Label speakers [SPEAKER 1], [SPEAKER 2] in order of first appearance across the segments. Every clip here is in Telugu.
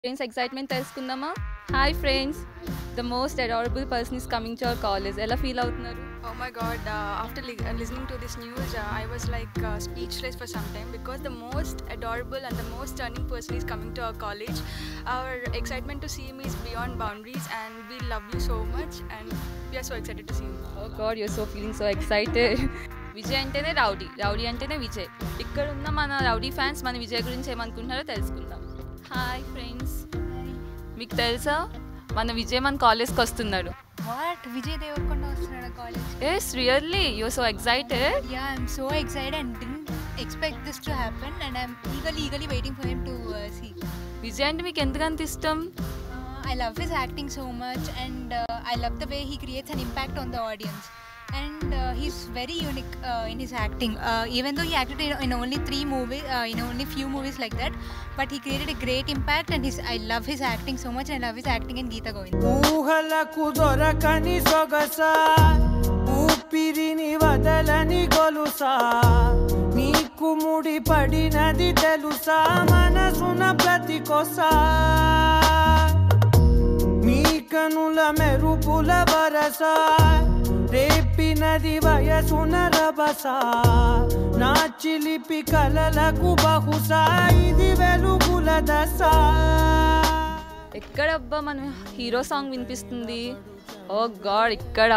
[SPEAKER 1] ఫ్రెండ్స్ ఎక్సైట్మెంట్ తెలుసుకుందామా hi friends the most adorable person is coming to our college ఎలా ఫీల్ అవుతున్నారు
[SPEAKER 2] Oh my god, uh, after li- uh, listening to this news, uh, I was like uh, speechless for some time because the most adorable and the most stunning person is coming to our college. Our excitement to see him is beyond boundaries, and we love you so much, and we are so excited to see him.
[SPEAKER 1] Oh god you're so feeling so excited Vijay అంటేనే రౌడీ రౌడీ అంటేనే విజయ్ ఇక్కడ ఉన్న మన రౌడీ ఫ్యాన్స్ మన విజయ్ గురించి ఏమనుకుంటున్నారో తెలుసుకుందాం హాయ్ ఫ్రెండ్స్ మీకు తెలుసా మన విజయ్ మన కాలేజ్కి వస్తున్నాడు
[SPEAKER 3] వాట్ విజయ్ దేవరకొండ వస్తున్నాడు college
[SPEAKER 1] yes really you're so excited
[SPEAKER 3] yeah I'm so excited and didn't expect this to happen and I'm eagerly eagerly waiting for him to see
[SPEAKER 1] Vijay అంటే మీకు ఎందుకంత ఇష్టం
[SPEAKER 3] I love his acting so much and I love the way he creates an impact on the audience and uh, he's very unique uh, in his acting uh, even though he acted in, in only three movies uh, in only few movies like that but he created a great impact and his i love his acting so much and i love his acting in geeta govind
[SPEAKER 4] ఊహలకు దొరకని సొగస ఊపిరిని వదలని గొలుసా నీకు ముడి పడినది తెలుసా మనసున ప్రతి కొసా నీ కనుల మెరుపుల వరస రేపినది వయసున రభస నా చిలిపి కలలకు బహుశా ఇది వెలుగుల దశ
[SPEAKER 1] ఎక్కడబ్బా మన హీరో సాంగ్ వినిపిస్తుంది ఓ గాడ్ ఇక్కడ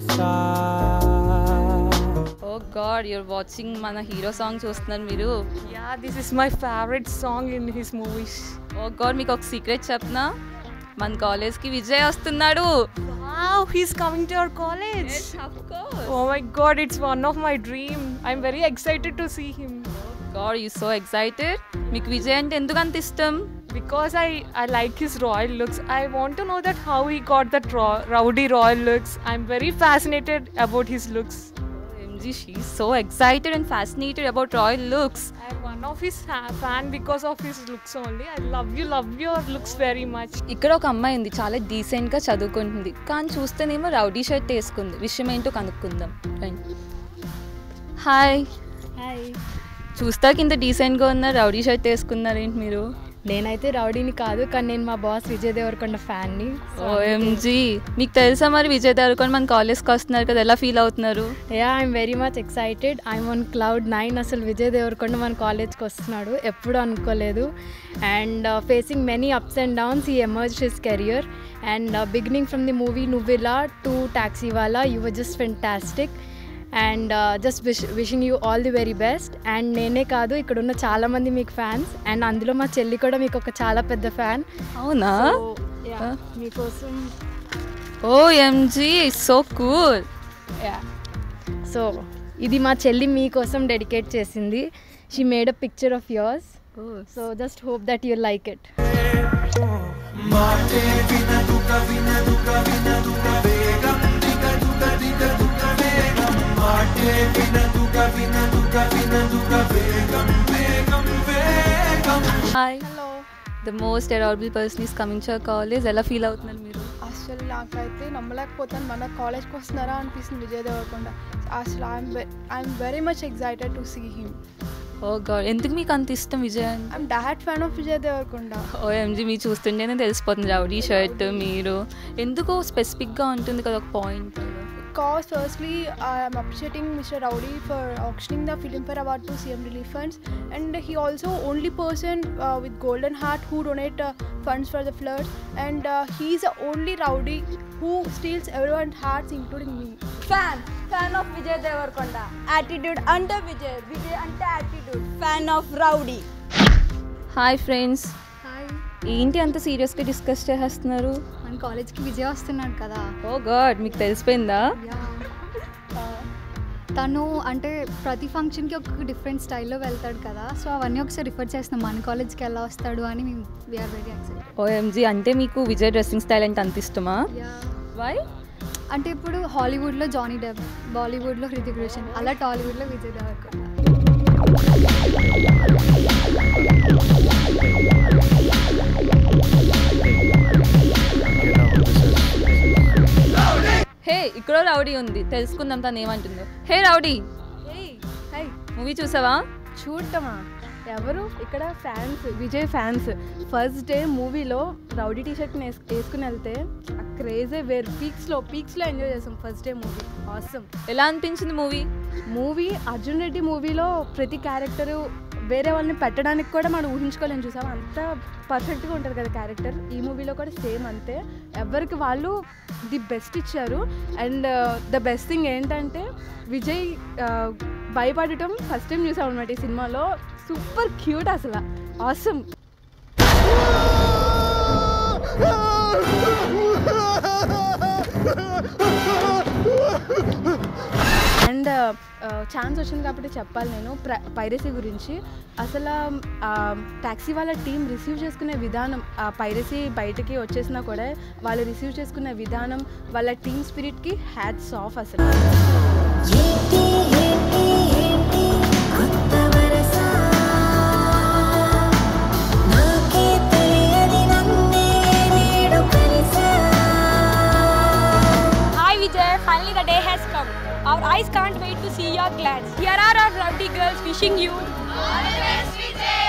[SPEAKER 1] ఓ గాడ్ యూర్ వాచింగ్ మన హీరో సాంగ్ చూస్తున్నారు మీరు
[SPEAKER 5] Yeah, this is my favorite song in his movies.
[SPEAKER 1] Oh god మీకు ఒక సీక్రెట్ చెప్పనా మన కాలేజ్కి విజయ్ వస్తున్నాడు
[SPEAKER 5] Wow, he's coming to our college. Oh my god, it's one of my dream. I'm very excited to see him
[SPEAKER 1] god you so excited మీకు విజయ్ అంటే ఎందుకు అంత ఇష్టం
[SPEAKER 5] because I, I like his royal looks. I want to know that how he got that ro- rowdy royal looks. I'm very fascinated about his looks.
[SPEAKER 1] OMG she so excited and fascinated about royal looks
[SPEAKER 5] I'm one of his fa- fan because of his looks only. I love you, love your looks very much.
[SPEAKER 1] ఇక్కడ ఒక అమ్మాయి ఉంది చాలా డీసెంట్గా చదువుకుంటుంది కానీ చూస్తేనేమో రౌడీ షర్ట్ వేసుకుంది విషయం ఏంటో కనుక్కుందాం రండి హాయ్
[SPEAKER 6] హాయ్
[SPEAKER 1] చూస్తాక ఇంత డీసెంట్గా ఉన్నారు రౌడీ షర్ట్ వేసుకున్నారేంటి మీరు
[SPEAKER 6] నేనైతే రౌడీని కాదు కానీ నేను మా బాస్ విజయ్ దేవరకొండ ఫ్యాన్ని
[SPEAKER 1] ఓఎంజీ మీకు తెలుసా మరి విజయ్ దేవరకొండ మన కాలేజ్కి వస్తున్నారు కదా ఎలా ఫీల్ అవుతున్నారు
[SPEAKER 6] yeah I'm very much excited I'm on cloud nine అసలు విజయ్ దేవరకొండ మన కాలేజ్కి వస్తున్నాడు ఎప్పుడు అనుకోలేదు and facing many ups and downs ఈ emerge his career and beginning from the movie Nuvvila to Taxiwaala you were just fantastic and just wish wishing you all the very best and నేనే కాదు ఇక్కడ ఉన్న చాలామంది మీకు ఫ్యాన్స్ అండ్ అందులో మా చెల్లి కూడా మీకు ఒక చాలా పెద్ద ఫ్యాన్
[SPEAKER 1] అవునా
[SPEAKER 6] Yeah, మీకోసం
[SPEAKER 1] OMG so cool
[SPEAKER 6] yeah so ఇది మా చెల్లి మీకోసం డెడికేట్ చేసింది she made a picture of yours so just hope that you like it
[SPEAKER 1] hi the most adorable person is coming to college ఎలా ఫీల్ అవుతున్నారు మీరు
[SPEAKER 7] అసలు నాకైతే నమ్మలేకపోతాను మన కాలేజ్కి వస్తున్నారా అనిపిస్తుంది విజయ్ దేవరకొండ అసలు I'm I'm very much excited to see him
[SPEAKER 1] oh god ఎందుకు మీకు అంత ఇష్టం విజయ్ అంటే
[SPEAKER 7] I'm that fan of Vijay Deverakonda
[SPEAKER 1] OMG మీరు చూస్తుంటేనే తెలిసిపోతుంది రౌడీ షర్ట్ మీరు ఎందుకు స్పెసిఫిక్గా ఉంటుంది కదా ఒక point
[SPEAKER 7] Because firstly, I am appreciating Mr. Rowdy for auctioning the Filmfare Award to CM Relief Funds, and he also only person uh, with Golden Heart who donate uh, funds for the floods, and uh, he is the only Rowdy who steals everyone's hearts, including me.
[SPEAKER 8] Fan fan of Vijay Deverakonda attitude అంటే విజయ్ విజయ్ అంటే attitude fan of rowdy
[SPEAKER 1] hi friends
[SPEAKER 6] hi
[SPEAKER 1] ఏంటి అంత సీరియస్గా డిస్కస్ చేస్తున్నారు
[SPEAKER 6] మన కాలేజ్కి విజయ్ వస్తున్నాడు కదా
[SPEAKER 1] ఓ గాడ్ మీకు తెలిసిపోయిందా
[SPEAKER 6] తను అంటే ప్రతి ఫంక్షన్కి ఒక డిఫరెంట్ స్టైల్లో వెళ్తాడు కదా సో అవన్నీ ఒకసారి రిఫర్ చేస్తున్నాం మన కాలేజ్కి ఎలా వస్తాడు అని మేము వీఆర్ వెరీ ఎక్సైటెడ్
[SPEAKER 1] ఓఎంజీ అంటే మీకు విజయ్ డ్రెస్సింగ్ స్టైల్ అంటే అంత ఇష్టమా వై
[SPEAKER 6] అంటే ఇప్పుడు హాలీవుడ్లో జానీ డెబ్ బాలీవుడ్లో హృతిక్ రోషన్ అలా టాలీవుడ్లో విజయ్ దేవరకొండ
[SPEAKER 1] హే ఇక్కడ రౌడీ ఉంది తెలుసుకుందాం తను ఏమంటుందో హే రౌడీ
[SPEAKER 6] హై
[SPEAKER 1] మూవీ చూసావా
[SPEAKER 6] చూడటమా
[SPEAKER 7] ఎవరు ఇక్కడ fans Vijay fans first day మూవీలో రౌడీ టీ షర్ట్ వేసుకుని వెళ్తే ఆ క్రేజే వేరు పీక్స్లో పీక్స్లో ఎంజాయ్ చేసాం ఫస్ట్ డే మూవీ ఆసమ్
[SPEAKER 1] ఎలా అనిపించింది మూవీ
[SPEAKER 7] మూవీ అర్జున్ రెడ్డి మూవీలో ప్రతి క్యారెక్టరు వేరే వాళ్ళని పెట్టడానికి కూడా మనం ఊహించుకోలేము చూసాం అంత పర్ఫెక్ట్గా ఉంటుంది కదా క్యారెక్టర్ ఈ మూవీలో కూడా సేమ్ అంతే ఎవరికి వాళ్ళు ది బెస్ట్ ఇచ్చారు అండ్ ద బెస్ట్ థింగ్ ఏంటంటే విజయ్ ఆ, భయపడటం ఫస్ట్ టైం చూసాం అనమాట ఈ సినిమాలో సూపర్ క్యూట్ అసలు ఆసమ్ అండ్ ఛాన్స్ వచ్చింది కాబట్టి చెప్పాలి నేను పైరసీ గురించి అసలు ట్యాక్సీ వాళ్ళ టీం రిసీవ్ చేసుకునే విధానం ఆ పైరసీ బయటికి వచ్చేసినా కూడా వాళ్ళు రిసీవ్ చేసుకునే విధానం వాళ్ళ టీమ్ స్పిరిట్కి హ్యాట్స్ ఆఫ్ అసలు
[SPEAKER 8] Hi Vijay, finally the day has come. Our eyes can't wait to see your glance. Here are our rowdy girls wishing you all the best, Vijay.